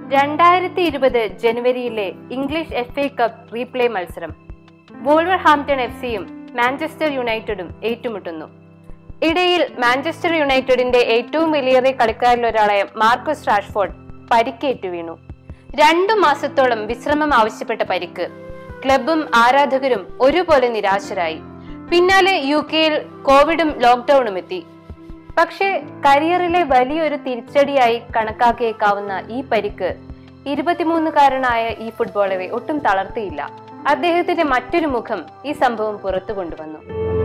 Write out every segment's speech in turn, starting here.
രണ്ടായിരത്തി ഇരുപത് ജനുവരിയിലെ English F A cup replay മത്സരം വോൾവർ ഹാംപ്ടൺ എഫ് സിയും മാഞ്ചസ്റ്റർ യുണൈറ്റഡും ഏറ്റുമുട്ടുന്നു ഇടയിൽ മാഞ്ചസ്റ്റർ യുണൈറ്റഡിന്റെ ഏറ്റവും വലിയേറിയ കളിക്കാരിലൊരാളായ മാർക്കസ് റാഷ്ഫോർഡ് പരിക്കേറ്റു വീണു രണ്ടു മാസത്തോളം വിശ്രമം ആവശ്യപ്പെട്ട പരിക്ക് ക്ലബും ആരാധകരും ഒരുപോലെ നിരാശരായി പിന്നാലെ യു കെയിൽ കോവിഡും ലോക്ക്ഡൌണും എത്തി പക്ഷേ കരിയറിലെ വലിയൊരു തിരിച്ചടിയായി കണക്കാക്കിയേക്കാവുന്ന ഈ പരിക്ക് ഇരുപത്തിമൂന്നുകാരനായ ഈ ഫുട്ബോളറെ ഒട്ടും തളർത്തിയില്ല അദ്ദേഹത്തിന്റെ മറ്റൊരു മുഖം ഈ സംഭവം പുറത്തു കൊണ്ടുവന്നു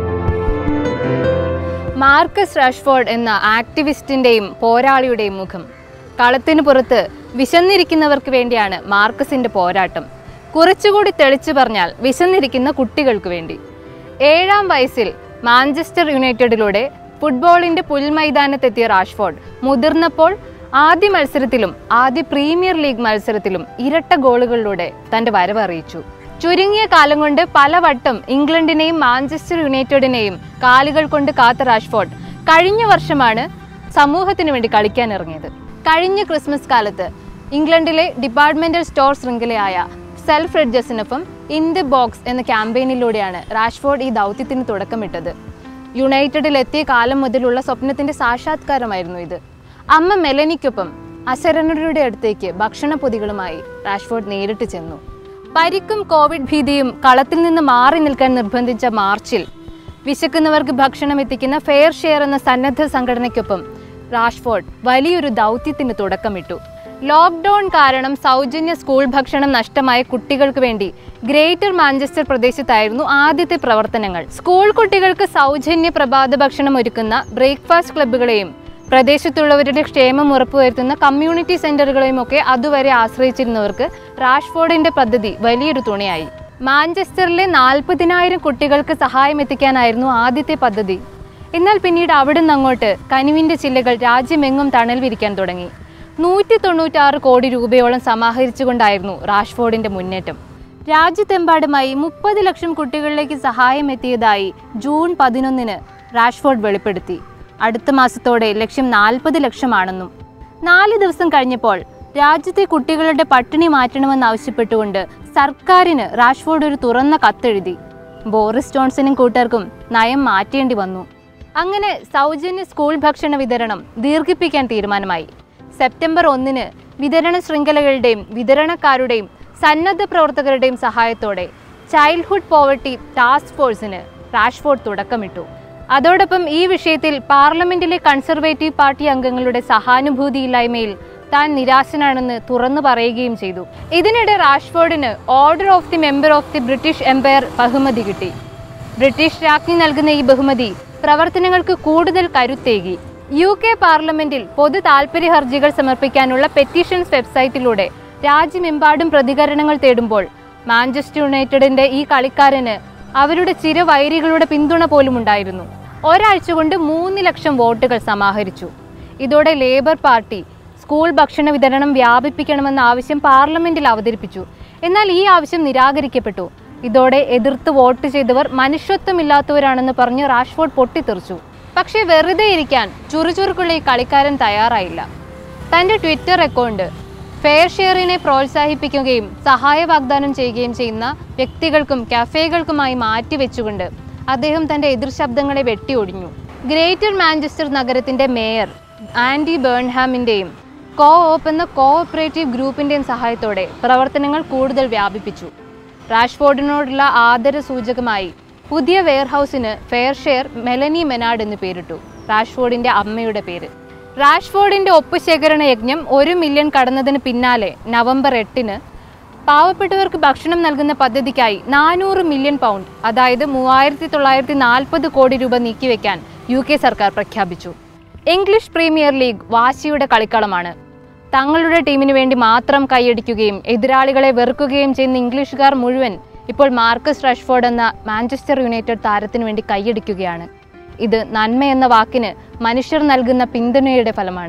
മാർക്കസ് റാഷ്ഫോർഡ് എന്ന ആക്ടിവിസ്റ്റിന്റെയും പോരാളിയുടെയും മുഖം കളത്തിന് പുറത്ത് വിശന്നിരിക്കുന്നവർക്ക് വേണ്ടിയാണ് മാർക്കസിന്റെ പോരാട്ടം കുറച്ചുകൂടി തെളിച്ചു പറഞ്ഞാൽ വിശന്നിരിക്കുന്ന കുട്ടികൾക്ക് വേണ്ടി ഏഴാം വയസ്സിൽ മാഞ്ചസ്റ്റർ യുണൈറ്റഡിലൂടെ ഫുട്ബോളിന്റെ പുൽമൈതാനത്തെത്തിയ റാഷ്ഫോർഡ് മുതിർന്നപ്പോൾ ആദ്യ മത്സരത്തിലും ആദ്യ പ്രീമിയർ ലീഗ് മത്സരത്തിലും ഇരട്ട ഗോളുകളിലൂടെ തന്റെ വരവ് അറിയിച്ചു ചുരുങ്ങിയ കാലം കൊണ്ട് പലവട്ടം ഇംഗ്ലണ്ടിനെയും മാഞ്ചസ്റ്റർ യുണൈറ്റഡിനെയും കാലുകൾ കൊണ്ട് കാത്ത റാഷ്ഫോർഡ് കഴിഞ്ഞ വർഷമാണ് സമൂഹത്തിന് വേണ്ടി കളിക്കാൻ ഇറങ്ങിയത് കഴിഞ്ഞ ക്രിസ്മസ് കാലത്ത് ഇംഗ്ലണ്ടിലെ ഡിപ്പാർട്ട്മെന്റൽ സ്റ്റോർ ശൃംഖലയായ സെൽഫ് റെഡ്ജസിനൊപ്പം ഇൻ ദി ബോക്സ് എന്ന ക്യാമ്പയിനിലൂടെയാണ് റാഷ്ഫോർഡ് ഈ ദൗത്യത്തിന് തുടക്കമിട്ടത് യുണൈറ്റഡിൽ എത്തിയ കാലം മുതലുള്ള സ്വപ്നത്തിന്റെ സാക്ഷാത്കാരമായിരുന്നു ഇത് അമ്മ മെലനിക്കൊപ്പം അശരണരുടെ അടുത്തേക്ക് ഭക്ഷണ പൊതികളുമായി റാഷ്ഫോർഡ് നേരിട്ട് ചെന്നു പരിക്കും കോവിഡ് ഭീതിയും കളത്തിൽ നിന്ന് മാറി നിൽക്കാൻ നിർബന്ധിച്ച മാർച്ചിൽ വിശക്കുന്നവർക്ക് ഭക്ഷണം എത്തിക്കുന്ന ഫെയർ ഷെയർ എന്ന സന്നദ്ധ സംഘടനയ്ക്കൊപ്പം റാഷ്ഫോർഡ് വലിയൊരു ദൗത്യത്തിന് തുടക്കമിട്ടു ലോക്ക്ഡൌൺ കാരണം സൗജന്യ സ്കൂൾ ഭക്ഷണം നഷ്ടമായ കുട്ടികൾക്ക് വേണ്ടി ഗ്രേറ്റർ മാഞ്ചസ്റ്റർ പ്രദേശത്തായിരുന്നു ആദ്യത്തെ പ്രവർത്തനങ്ങൾ സ്കൂൾ കുട്ടികൾക്ക് സൗജന്യ പ്രഭാത ഭക്ഷണം ഒരുക്കുന്ന ബ്രേക്ക്ഫാസ്റ്റ് ക്ലബ്ബുകളെയും പ്രദേശത്തുള്ളവരുടെ ക്ഷേമം ഉറപ്പുവരുത്തുന്ന കമ്മ്യൂണിറ്റി സെന്ററുകളെയും ഒക്കെ അതുവരെ ആശ്രയിച്ചിരുന്നവർക്ക് റാഷ്ഫോർഡിന്റെ പദ്ധതി വലിയൊരു തുണയായി മാഞ്ചസ്റ്ററിലെ നാൽപ്പതിനായിരം കുട്ടികൾക്ക് സഹായം എത്തിക്കാനായിരുന്നു ആദ്യത്തെ പദ്ധതി എന്നാൽ പിന്നീട് അവിടുന്ന് അങ്ങോട്ട് കനിവിന്റെ ചില്ലകൾ രാജ്യമെങ്ങും തണൽ വിരിക്കാൻ തുടങ്ങി നൂറ്റി തൊണ്ണൂറ്റാറ് കോടി രൂപയോളം സമാഹരിച്ചുകൊണ്ടായിരുന്നു റാഷ്ഫോർഡിന്റെ മുന്നേറ്റം രാജ്യത്തെമ്പാടുമായി മുപ്പത് ലക്ഷം കുട്ടികളിലേക്ക് സഹായം എത്തിയതായി ജൂൺ പതിനൊന്നിന് റാഷ്ഫോർഡ് വെളിപ്പെടുത്തി അടുത്ത മാസത്തോടെ ലക്ഷ്യം നാൽപ്പത് ലക്ഷമാണെന്നും നാല് ദിവസം കഴിഞ്ഞപ്പോൾ രാജ്യത്തെ കുട്ടികളുടെ പട്ടിണി മാറ്റണമെന്നാവശ്യപ്പെട്ടുകൊണ്ട് സർക്കാരിന് റാഷ്ഫോർഡ് ഒരു തുറന്ന കത്തെഴുതി ബോറിസ് ജോൺസണും കൂട്ടർക്കും നയം മാറ്റേണ്ടി വന്നു അങ്ങനെ സൗജന്യ സ്കൂൾ ഭക്ഷണ വിതരണം ദീർഘിപ്പിക്കാൻ തീരുമാനമായി സെപ്റ്റംബർ ഒന്നിന് വിതരണ ശൃംഖലകളുടെയും വിതരണക്കാരുടെയും സന്നദ്ധ പ്രവർത്തകരുടെയും സഹായത്തോടെ ചൈൽഡ്ഹുഡ് പോവർട്ടി ടാസ്ക് ഫോഴ്സിന് റാഷ്ഫോർഡ് തുടക്കമിട്ടു അതോടൊപ്പം ഈ വിഷയത്തിൽ പാർലമെന്റിലെ കൺസർവേറ്റീവ് പാർട്ടി അംഗങ്ങളുടെ സഹാനുഭൂതിയില്ലായ്മയിൽ താൻ നിരാശനാണെന്ന് തുറന്നു പറയുകയും ചെയ്തു ഇതിനിടെ റാഷ്ഫോർഡിന് order of the member of the British Empire ബഹുമതി കിട്ടി ബ്രിട്ടീഷ് രാജ്ഞി നൽകുന്ന ഈ ബഹുമതി പ്രവർത്തനങ്ങൾക്ക് കൂടുതൽ കരുത്തേകി യു കെ പാർലമെന്റിൽ പൊതു താൽപര്യ ഹർജികൾ സമർപ്പിക്കാനുള്ള പെറ്റീഷൻസ് വെബ്സൈറ്റിലൂടെ രാജ്യമെമ്പാടും പ്രതികരണങ്ങൾ തേടുമ്പോൾ മാഞ്ചസ്റ്റർ യുണൈറ്റഡിന്റെ ഈ കളിക്കാരന് അവരുടെ ചിരവൈരികളുടെ പിന്തുണ പോലും ഉണ്ടായിരുന്നു ഒരാഴ്ച കൊണ്ട് മൂന്ന് ലക്ഷം വോട്ടുകൾ സമാഹരിച്ചു ഇതോടെ ലേബർ പാർട്ടി സ്കൂൾ ഭക്ഷണ വിതരണം വ്യാപിപ്പിക്കണമെന്ന ആവശ്യം പാർലമെന്റിൽ അവതരിപ്പിച്ചു എന്നാൽ ഈ ആവശ്യം നിരാകരിക്കപ്പെട്ടു ഇതോടെ എതിർത്ത് വോട്ട് ചെയ്തവർ മനുഷ്യത്വമില്ലാത്തവരാണെന്ന് പറഞ്ഞ് റാഷ്ഫോർഡ് പൊട്ടിത്തെറിച്ചു പക്ഷേ വെറുതെ ഇരിക്കാൻ ചുറുചുറുക്കുള്ള ഈ കളിക്കാരൻ തയ്യാറായില്ല തന്റെ ട്വിറ്റർ അക്കൗണ്ട് ഫെയർ ഷെയറിനെ പ്രോത്സാഹിപ്പിക്കുകയും സഹായ വാഗ്ദാനം ചെയ്യുകയും ചെയ്യുന്ന വ്യക്തികൾക്കും കഫേകൾക്കുമായി മാറ്റിവെച്ചുകൊണ്ട് അദ്ദേഹം തന്റെ എതിർ ശബ്ദങ്ങളെ വെട്ടിയൊടിഞ്ഞു ഗ്രേറ്റർ മാഞ്ചസ്റ്റർ നഗരത്തിന്റെ മേയർ ആൻഡി ബേൺഹാമിന്റെയും കോ ഓപ്പ് എന്ന കോഓപ്പറേറ്റീവ് ഗ്രൂപ്പിന്റെയും സഹായത്തോടെ പ്രവർത്തനങ്ങൾ കൂടുതൽ വ്യാപിപ്പിച്ചു റാഷ്ഫോർഡിനോടുള്ള ആദര സൂചകമായി പുതിയ വെയർഹൌസിന് ഫെയർ ഷെയർ മെലനി മെനാഡ് എന്ന് പേരിട്ടു റാഷ്ഫോർഡിന്റെ അമ്മയുടെ പേര് റാഷ്ഫോർഡിന്റെ ഒപ്പുശേഖരണ യജ്ഞം ഒരു മില്യൺ കടന്നതിന് പിന്നാലെ നവംബർ എട്ടിന് പാവപ്പെട്ടവർക്ക് ഭക്ഷണം നൽകുന്ന പദ്ധതിക്കായി നാനൂറ് മില്യൺ പൗണ്ട് അതായത് മൂവായിരത്തി തൊള്ളായിരത്തി നാൽപ്പത് കോടി രൂപ നീക്കിവെക്കാൻ യു കെ സർക്കാർ പ്രഖ്യാപിച്ചു ഇംഗ്ലീഷ് പ്രീമിയർ ലീഗ് വാശിയുടെ കളിക്കളമാണ് തങ്ങളുടെ ടീമിന് വേണ്ടി മാത്രം കൈയടിക്കുകയും എതിരാളികളെ വെറുക്കുകയും ചെയ്യുന്ന ഇംഗ്ലീഷുകാർ മുഴുവൻ ഇപ്പോൾ മാർക്കസ് റഷ്ഫോർഡ് എന്ന മാഞ്ചസ്റ്റർ യുണൈറ്റഡ് താരത്തിന് വേണ്ടി കൈയടിക്കുകയാണ് ഇത് നന്മ എന്ന വാക്കിന് മനുഷ്യർ നൽകുന്ന പിന്തുണയുടെ ഫലമാണ്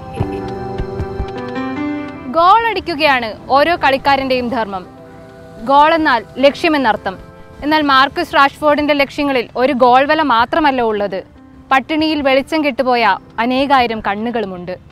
ഗോൾ അടിക്കുകയാണ് ഓരോ കളിക്കാരന്റെയും ധർമ്മം ഗോൾ എന്നാൽ ലക്ഷ്യമെന്നർത്ഥം എന്നാൽ മാർക്കസ് റാഷ്ഫോർഡിന്റെ ലക്ഷ്യങ്ങളിൽ ഒരു ഗോൾ വല മാത്രമല്ല ഉള്ളത് പട്ടിണിയിൽ വെളിച്ചം കെട്ടുപോയ അനേകായിരം കണ്ണുകളുമുണ്ട്